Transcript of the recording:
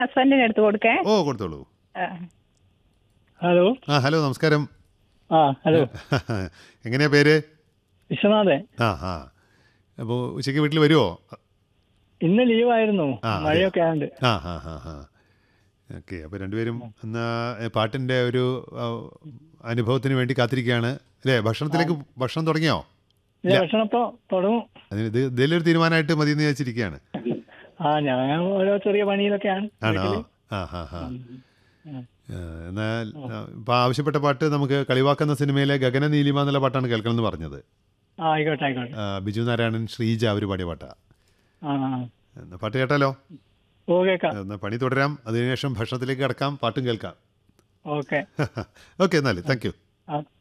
ഹസ്ബൻഡിന് എടുത്ത് കൊടുക്കേ ഓ കൊടുത്തോളൂ ആ. ഹലോ ആ ഹലോ നമസ്കാരം ആ ഹലോ എങ്ങനെയാ പേര് വിശ്വനാഥൻ ആ ആ അപ്പോൾ ഉച്ചയ്ക്ക് വീട്ടിൽ വരുമോ ഇന്ന് ലീവായിരുന്നു ആ, അതെ. മഴയൊക്കെ ആണ്ട് ആ ആ ആ ആ ഓക്കെ അപ്പോൾ രണ്ടുപേരും എന്നാ ഏ, പാട്ടിൻ്റെ ഒരു ആ, അനുഭവത്തിന് വേണ്ടി കാത്തിരിക്കുകയാണ് അല്ലേ ഭക്ഷണത്തിലേക്ക് ഭക്ഷണം തുടങ്ങിയോ ഇല്ല ഭക്ഷണത്തോ തുടങ്ങും അതിന് ഇത് ഇതിലൊരു തീരുമാനമായിട്ട് മതി എന്ന് വിചാരിച്ചിരിക്കുകയാണ് ആ ഞാൻ ഓരോ ചെറിയ പണിയിലൊക്കെയാണ് ആണോ ആ ആ ആ ആ, എന്നാൽ ഇപ്പം ആവശ്യപ്പെട്ട പാട്ട് നമുക്ക് കളിവാക്കുന്ന സിനിമയിലെ ഗഗന നീലിമ എന്നുള്ള പാട്ടാണ് കേൾക്കണം എന്ന് പറഞ്ഞത് ആ ആയിക്കോട്ടെ ആയിക്കോട്ടെ ആ, ബിജു നാരായണൻ ശ്രീജ അവർ പാടിയ പാട്ടാ ആ ആ. എന്നാ പാട്ട് കേട്ടാലോ ഓ കേക്കാം എന്നാൽ പണി തുടരാം അതിനുശേഷം ഭക്ഷണത്തിലേക്ക് കിടക്കാം പാട്ടും കേൾക്കാം ഓക്കെ ഓക്കെ എന്നാൽ താങ്ക് യു ആ